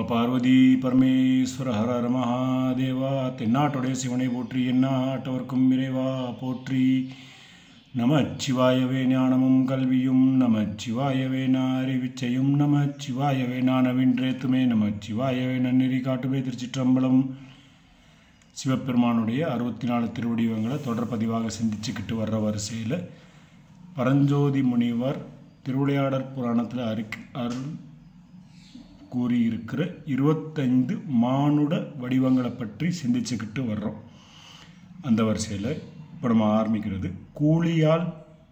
பார்வதி பரமேஸ்வர ஹர ஹர மகாதேவா தென்னாட்டுடைய சிவனை போற்றி எந்நாட்டவர்க்கும் இறைவா போற்றி நமச்சிவாயவே ஞானமும் கல்வியும் நமச்சிவாயவே அறிவிச்சையும் நமச்சிவாயவே நானவின்றேத்துமே நமச்சிவாயவே நன்னெறி காட்டுமே திருச்சிற்றம்பலம் சிவபெருமானுடைய அறுபத்தி நாலு திருவடிவங்களை தொடர் பதிவாக சிந்திச்சுக்கிட்டு வர்ற வரிசையில் பரஞ்சோதி முனிவர் திருவிளையாடற் புராணத்தில் அருக் அருள் கூறியிருக்கிற இருபத்தைந்து மானுட வடிவங்களை பற்றி சிந்திச்சுக்கிட்டு வர்றோம் அந்த வரிசையில் இப்போ நம்ம ஆரம்பிக்கிறது கூலியால்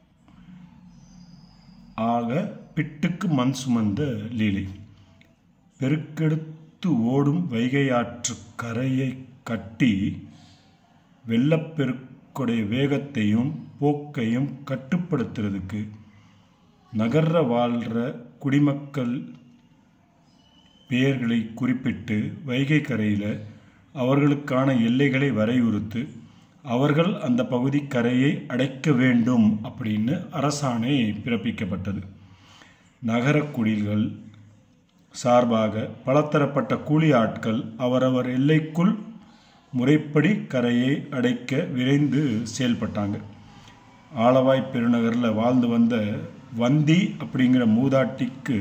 ஆக பிட்டுக்கு மண் சுமந்த லீலை பெருக்கெடுத்து ஓடும் வைகை ஆற்று கரையை கட்டி வெள்ளப்பெருக்குடைய வேகத்தையும் போக்கையும் கட்டுப்படுத்துறதுக்கு நகர்ற வாழ்கிற குடிமக்கள் பெயர்களை குறிப்பிட்டு வைகை கரையில் அவர்களுக்கான எல்லைகளை வரையுறுத்து அவர்கள் அந்த பகுதி கரையை அடைக்க வேண்டும் அப்படின்னு அரசாணை பிறப்பிக்கப்பட்டது நகர குடில்கள் சார்பாக பலதரப்பட்ட கூலி ஆட்கள் அவரவர் எல்லைக்குள் முறைப்படி கரையை அடைக்க விரைந்து செயல்பட்டாங்க ஆலவாய் பெருநகரில் வாழ்ந்து வந்த வந்தி அப்படிங்கிற மூதாட்டிக்கு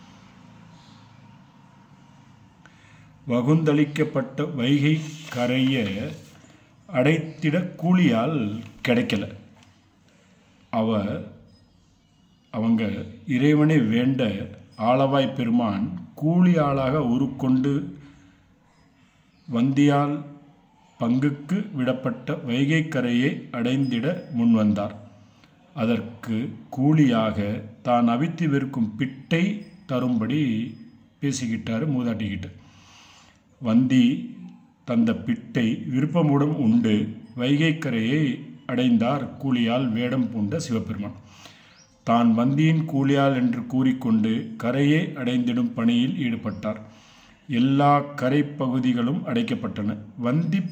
வகுந்தளிக்கப்பட்ட வைகை கரையை அடைத்திட கூலியால் கிடைக்கல அவ அவங்க இறைவனை வேண்ட ஆளவாய் பெருமான் கூலி ஆளாக உருக்கொண்டு வந்தியால் பங்குக்கு விடப்பட்ட வைகை கரையை அடைந்திட முன்வந்தார் அதற்கு கூலியாக தான் அவித்து விற்கும் பிட்டை தரும்படி பேசிக்கிட்டார் மூதாட்டிக்கிட்ட வந்தி தந்த பிட்டை விருப்பமுடன் உண்டு வைகைக்கரையை அடைந்தார் கூலியால் வேடம் பூண்ட சிவபெருமான் தான் வந்தியின் கூலியால் என்று கூறிக்கொண்டு கரையை அடைந்திடும் பணியில் ஈடுபட்டார் எல்லா கரை பகுதிகளும் அடைக்கப்பட்டன வந்தி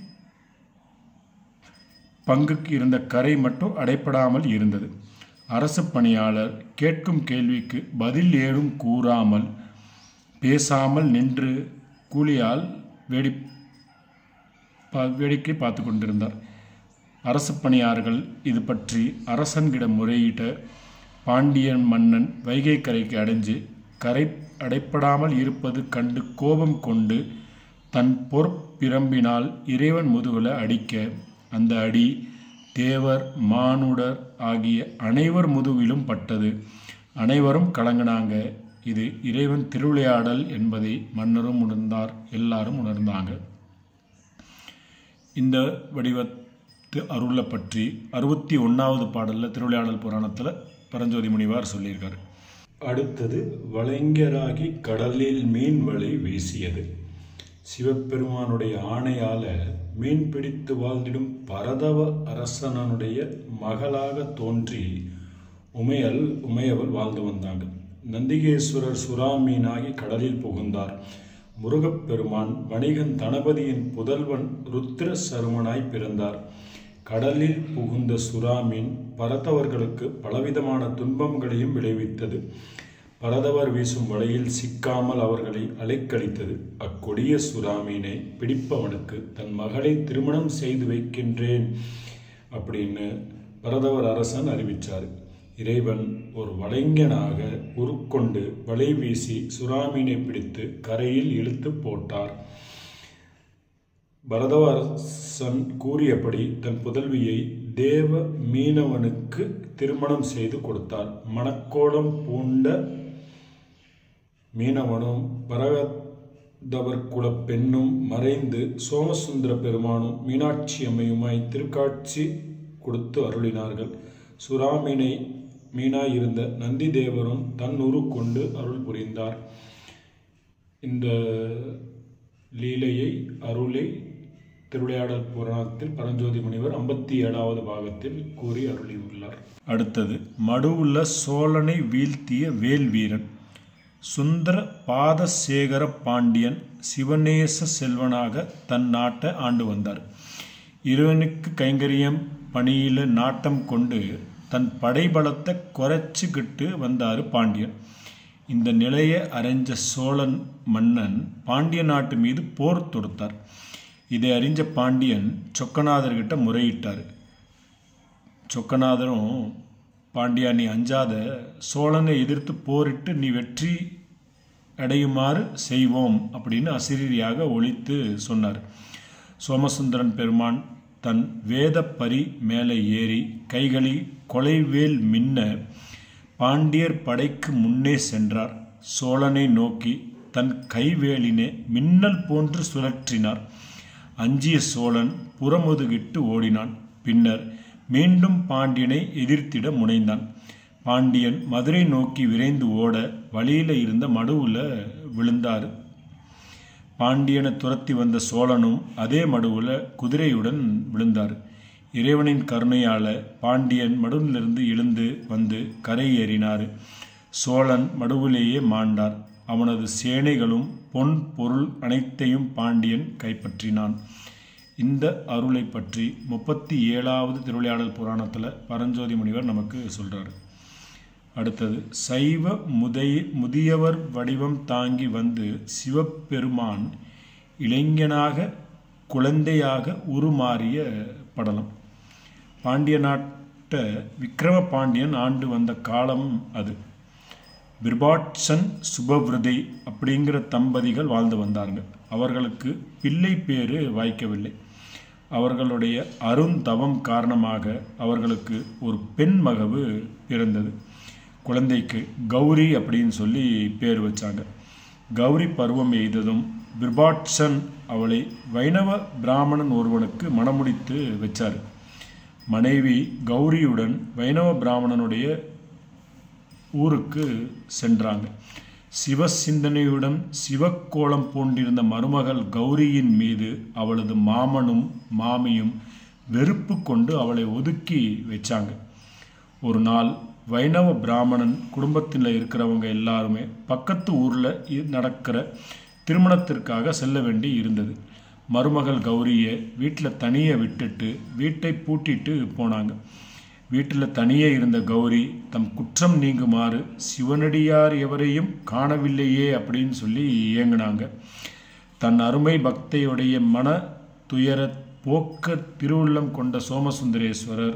பங்குக்கு இருந்த கரை மட்டும் அடைப்படாமல் இருந்தது அரசு பணியாளர் கேட்கும் கேள்விக்கு பதில் ஏதும் கூறாமல் பேசாமல் நின்று கூலியால் வேடி வேடிக்கை பார்த்து கொண்டிருந்தார் அரசு பணியாளர்கள் இது பற்றி அரசன்கிடம் முறையிட்ட பாண்டியன் மன்னன் வைகை கரைக்கு அடைஞ்சு கரை அடைப்படாமல் இருப்பது கண்டு கோபம் கொண்டு தன் பொற்பிரம்பினால் இறைவன் முதுகுல அடிக்க அந்த அடி தேவர் மானுடர் ஆகிய அனைவர் முதுகிலும் பட்டது அனைவரும் கலங்கினாங்க இது இறைவன் திருவிளையாடல் என்பதை மன்னரும் உணர்ந்தார் எல்லாரும் உணர்ந்தாங்க இந்த வடிவத்து அருளை பற்றி அறுபத்தி ஒன்றாவது பாடலில் திருவிளையாடல் புராணத்தில் பரஞ்சோதி முனிவார் சொல்லியிருக்காரு அடுத்தது வளைஞராகி கடலில் மீன் வலை வீசியது சிவபெருமானுடைய ஆணையால மீன் பிடித்து வாழ்ந்திடும் பரதவ அரசனனுடைய மகளாக தோன்றி உமையல் உமையவள் வாழ்ந்து வந்தாங்க நந்திகேஸ்வரர் சுறாமீனாகி கடலில் புகுந்தார் முருகப்பெருமான் வணிகன் தனபதியின் புதல்வன் ருத்ர சருமனாய் பிறந்தார் கடலில் புகுந்த சுறாமீன் பரதவர்களுக்கு பலவிதமான துன்பங்களையும் விளைவித்தது பரதவர் வீசும் வலையில் சிக்காமல் அவர்களை அலைக்கழித்தது அக்கொடிய சுறாமீனை பிடிப்பவனுக்கு தன் மகளை திருமணம் செய்து வைக்கின்றேன் அப்படின்னு பரதவர் அரசன் அறிவித்தார் இறைவன் ஒரு வலைஞனாக உருக்கொண்டு வலை வீசி சுறாமீனை பிடித்து கரையில் இழுத்து போட்டார் பரதவரசன் கூறியபடி தன் புதல்வியை தேவ மீனவனுக்கு திருமணம் செய்து கொடுத்தார் மணக்கோலம் பூண்ட மீனவனும் பரதவர் குல பெண்ணும் மறைந்து சோமசுந்தர பெருமானும் மீனாட்சி அம்மையுமாய் திருக்காட்சி கொடுத்து அருளினார்கள் சுறாமீனை மீனாய் இருந்த நந்தி தேவரும் தன் உரு கொண்டு அருள் புரிந்தார் இந்த லீலையை அருளை திருவிளையாடல் புராணத்தில் பரஞ்சோதி முனிவர் ஐம்பத்தி ஏழாவது பாகத்தில் கூறி அருளியுள்ளார் அடுத்தது மடுவுள்ள சோழனை வீழ்த்திய வேல் வீரன் சுந்தர பாதசேகர பாண்டியன் சிவநேச செல்வனாக தன் நாட்டை ஆண்டு வந்தார் இறைவனுக்கு கைங்கரியம் பணியில் நாட்டம் கொண்டு தன் படைபலத்தை குறைச்சிக்கிட்டு வந்தார் பாண்டியன் இந்த நிலையை அறிஞ்ச சோழன் மன்னன் பாண்டிய நாட்டு மீது போர் தொடுத்தார் இதை அறிஞ்ச பாண்டியன் சொக்கநாதர்கிட்ட முறையிட்டார் சொக்கநாதரும் பாண்டியா நீ அஞ்சாத சோழனை எதிர்த்து போரிட்டு நீ வெற்றி அடையுமாறு செய்வோம் அப்படின்னு அசிரீரியாக ஒழித்து சொன்னார் சோமசுந்தரன் பெருமான் தன் வேத பரி மேலே ஏறி கைகளில் கொலைவேல் மின்ன பாண்டியர் படைக்கு முன்னே சென்றார் சோழனை நோக்கி தன் கைவேலினை மின்னல் போன்று சுழற்றினார் அஞ்சிய சோழன் புறமுதுகிட்டு ஓடினான் பின்னர் மீண்டும் பாண்டியனை எதிர்த்திட முனைந்தான் பாண்டியன் மதுரை நோக்கி விரைந்து ஓட வழியில் இருந்த மடுவில் விழுந்தார் பாண்டியனை துரத்தி வந்த சோழனும் அதே மடுவில் குதிரையுடன் விழுந்தார் இறைவனின் கருணையால் பாண்டியன் மடுவிலிருந்து எழுந்து வந்து கரை ஏறினார் சோழன் மடுவிலேயே மாண்டார் அவனது சேனைகளும் பொன் பொருள் அனைத்தையும் பாண்டியன் கைப்பற்றினான் இந்த அருளை பற்றி முப்பத்தி ஏழாவது திருவிளையாடல் புராணத்தில் பரஞ்சோதி முனிவர் நமக்கு சொல்கிறார் அடுத்தது சைவ முதைய முதியவர் வடிவம் தாங்கி வந்து சிவபெருமான் இளைஞனாக குழந்தையாக உருமாறிய படலம் பாண்டிய நாட்டை விக்ரம பாண்டியன் ஆண்டு வந்த காலம் அது பிர்பாட்சன் சுபவிரதை அப்படிங்கிற தம்பதிகள் வாழ்ந்து வந்தாங்க அவர்களுக்கு பிள்ளை பேரு வாய்க்கவில்லை அவர்களுடைய அருந்தவம் காரணமாக அவர்களுக்கு ஒரு பெண் மகவு பிறந்தது குழந்தைக்கு கௌரி அப்படின்னு சொல்லி பேர் வச்சாங்க கௌரி பருவம் எய்ததும் பிர்பாட்சன் அவளை வைணவ பிராமணன் ஒருவனுக்கு மணமுடித்து வச்சார் மனைவி கௌரியுடன் வைணவ பிராமணனுடைய ஊருக்கு சென்றாங்க சிவ சிந்தனையுடன் சிவக்கோலம் பூண்டிருந்த மருமகள் கௌரியின் மீது அவளது மாமனும் மாமியும் வெறுப்பு கொண்டு அவளை ஒதுக்கி வச்சாங்க ஒரு நாள் வைணவ பிராமணன் குடும்பத்தில் இருக்கிறவங்க எல்லாருமே பக்கத்து ஊரில் நடக்கிற திருமணத்திற்காக செல்ல வேண்டி இருந்தது மருமகள் கௌரியை வீட்டில் தனியே விட்டுட்டு வீட்டை பூட்டிட்டு போனாங்க வீட்டில் தனியே இருந்த கௌரி தம் குற்றம் நீங்குமாறு சிவனடியார் எவரையும் காணவில்லையே அப்படின்னு சொல்லி ஏங்கினாங்க தன் அருமை பக்தையுடைய மன துயர போக்க திருவுள்ளம் கொண்ட சோமசுந்தரேஸ்வரர்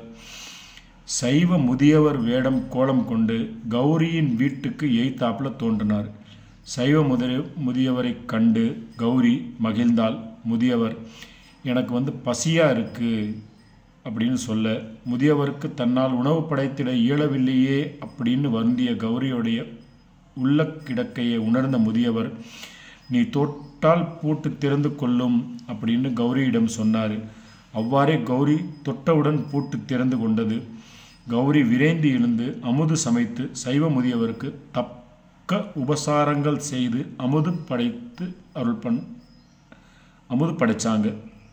சைவ முதியவர் வேடம் கோலம் கொண்டு கௌரியின் வீட்டுக்கு எய்த்தாப்புல தோன்றினார் சைவ முதிய முதியவரை கண்டு கௌரி மகிழ்ந்தால் முதியவர் எனக்கு வந்து பசியாக இருக்குது அப்படின்னு சொல்ல முதியவருக்கு தன்னால் உணவு படைத்திட இயலவில்லையே அப்படின்னு வருந்திய கௌரியுடைய உள்ள கிடக்கையை உணர்ந்த முதியவர் நீ தொட்டால் பூட்டு திறந்து கொள்ளும் அப்படின்னு கௌரியிடம் சொன்னார் அவ்வாறே கௌரி தொட்டவுடன் பூட்டு திறந்து கொண்டது கௌரி விரைந்து எழுந்து அமுது சமைத்து சைவ முதியவருக்கு தக்க உபசாரங்கள் செய்து அமுது படைத்து அருள் பண் அமுது படைச்சாங்க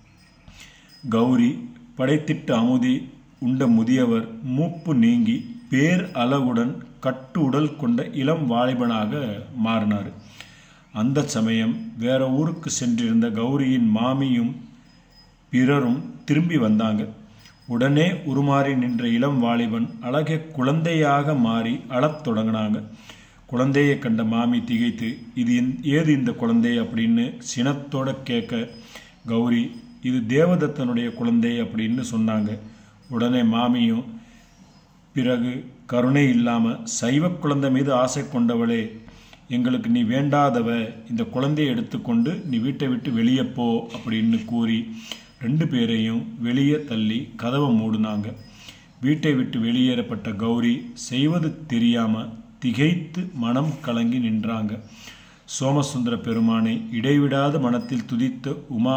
கௌரி படைத்திட்ட அமுதி உண்ட முதியவர் மூப்பு நீங்கி பேர் அளவுடன் கட்டு உடல் கொண்ட இளம் வாலிபனாக மாறினார் அந்த சமயம் வேற ஊருக்கு சென்றிருந்த கௌரியின் மாமியும் பிறரும் திரும்பி வந்தாங்க உடனே உருமாறி நின்ற இளம் வாலிபன் அழகிய குழந்தையாக மாறி அழத் தொடங்கினாங்க குழந்தையை கண்ட மாமி திகைத்து இது ஏது இந்த குழந்தை அப்படின்னு சினத்தோட கேட்க கௌரி இது தேவதத்தனுடைய குழந்தை அப்படின்னு சொன்னாங்க உடனே மாமியும் பிறகு கருணை இல்லாமல் சைவ குழந்தை மீது ஆசை கொண்டவளே எங்களுக்கு நீ வேண்டாதவ இந்த குழந்தையை எடுத்துக்கொண்டு நீ வீட்டை விட்டு வெளியே போ அப்படின்னு கூறி ரெண்டு பேரையும் வெளியே தள்ளி கதவை மூடினாங்க வீட்டை விட்டு வெளியேறப்பட்ட கௌரி செய்வது தெரியாமல் திகைத்து மனம் கலங்கி நின்றாங்க சோமசுந்தர பெருமானை இடைவிடாத மனத்தில் துதித்த உமா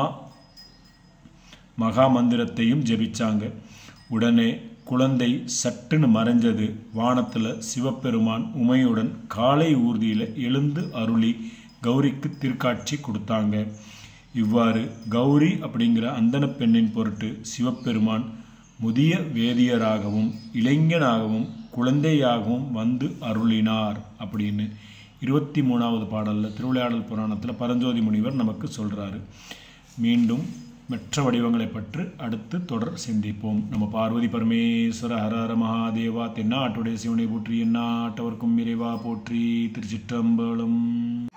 மகா மந்திரத்தையும் ஜெபிச்சாங்க உடனே குழந்தை சட்டுன்னு மறைஞ்சது வானத்தில் சிவபெருமான் உமையுடன் காலை ஊர்தியில் எழுந்து அருளி கௌரிக்கு திருக்காட்சி கொடுத்தாங்க இவ்வாறு கௌரி அப்படிங்கிற அந்தன பெண்ணின் பொருட்டு சிவபெருமான் முதிய வேதியராகவும் இளைஞனாகவும் குழந்தையாகவும் வந்து அருளினார் அப்படின்னு இருபத்தி மூணாவது பாடலில் திருவிளையாடல் புராணத்தில் பரஞ்சோதி முனிவர் நமக்கு சொல்கிறாரு மீண்டும் மற்ற வடிவங்களை பற்றி அடுத்து தொடர் சிந்திப்போம் நம்ம பார்வதி பரமேஸ்வர ஹர ஹர மகாதேவா தென்னாட்டுடைய சிவனை போற்றி எந்நாட்டவர்க்கும் இறைவா போற்றி திருச்சிற்றம்பலம்